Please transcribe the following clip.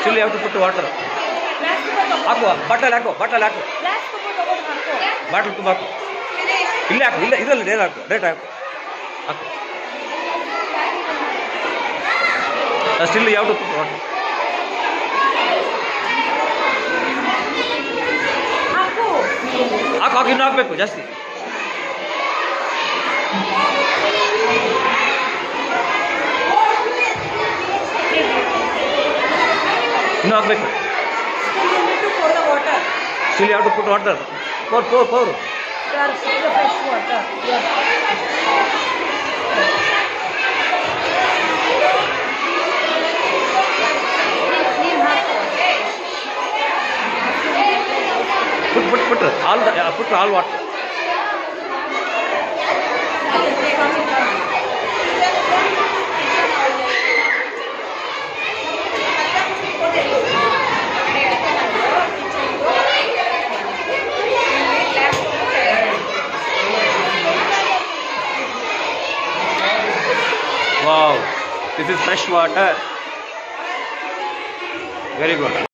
still ಯಾವ to put water ಹಾಕು ಬಟ್ಟಲ್ ಹಾಕು ಬಟ್ಟಲ್ ಹಾಕು ಬಾಟಲ್ ತುಂಬ ಹಾಕು ಇಲ್ಲೇ ಹಾಕು ಇಲ್ಲ ಇದರಲ್ಲಿ ಡೇರ್ ಹಾಕು ಡೇಟ್ ಹಾಕು ಹಾಕು ಸ್ಟಿಲ್ ಯಾವ ಟು ಪುಟ್ ವಾಟರ್ ಹಾಕು ಹಾಕು ಇನ್ನೂ ಹಾಕಬೇಕು ಜಾಸ್ತಿ ಇನ್ನೂ ಹಾಕಬೇಕು ಸ್ಟಿಲ್ ಯಾವ to put water pour pour pour put put put all put all water wow this is fresh water very good